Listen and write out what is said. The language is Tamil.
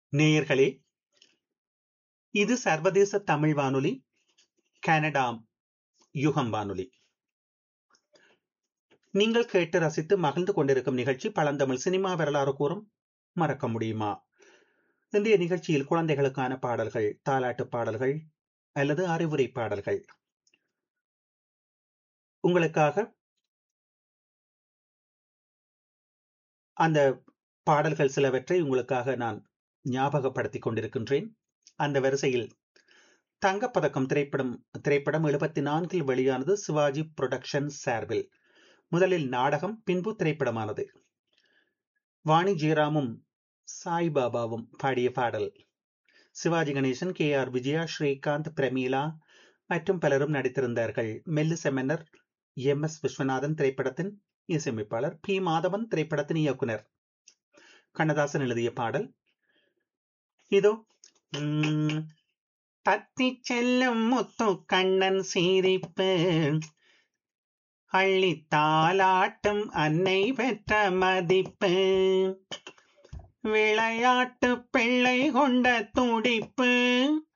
நேயர்களே இது சர்வதேச தமிழ் வானொலி கனடா யுகம் வானொலி நீங்கள் கேட்டு ரசித்து மகிழ்ந்து கொண்டிருக்கும் நிகழ்ச்சி பழந்தமிழ் சினிமா வரலாறு கூறும் மறக்க முடியுமா இன்றைய நிகழ்ச்சியில் குழந்தைகளுக்கான பாடல்கள் தாலாட்டு பாடல்கள் அல்லது அறிவுரை பாடல்கள் உங்களுக்காக அந்த பாடல்கள் சிலவற்றை உங்களுக்காக நான் ஞாபகப்படுத்திக் கொண்டிருக்கின்றேன் அந்த வரிசையில் தங்கப்பதக்கம் திரைப்படம் திரைப்படம் எழுபத்தி நான்கில் வெளியானது சிவாஜி புரொடக்ஷன் சார்பில் முதலில் நாடகம் பின்பு திரைப்படமானது வாணி ஜெயராமும் சாய்பாபாவும் பாடிய பாடல் சிவாஜி கணேசன் கே ஆர் விஜயா ஸ்ரீகாந்த் பிரமீளா மற்றும் பலரும் நடித்திருந்தார்கள் மெல்லு செமன்னர் எம் எஸ் விஸ்வநாதன் திரைப்படத்தின் இசையமைப்பாளர் பி மாதவன் திரைப்படத்தின் இயக்குனர் கண்ணதாசன் எழுதிய பாடல் இதோ தத்தி செல்லும் முத்து கண்ணன் சீரிப்பு அள்ளி தாலாட்டும் அன்னை பெற்ற மதிப்பு விளையாட்டு பிள்ளை கொண்ட துடிப்பு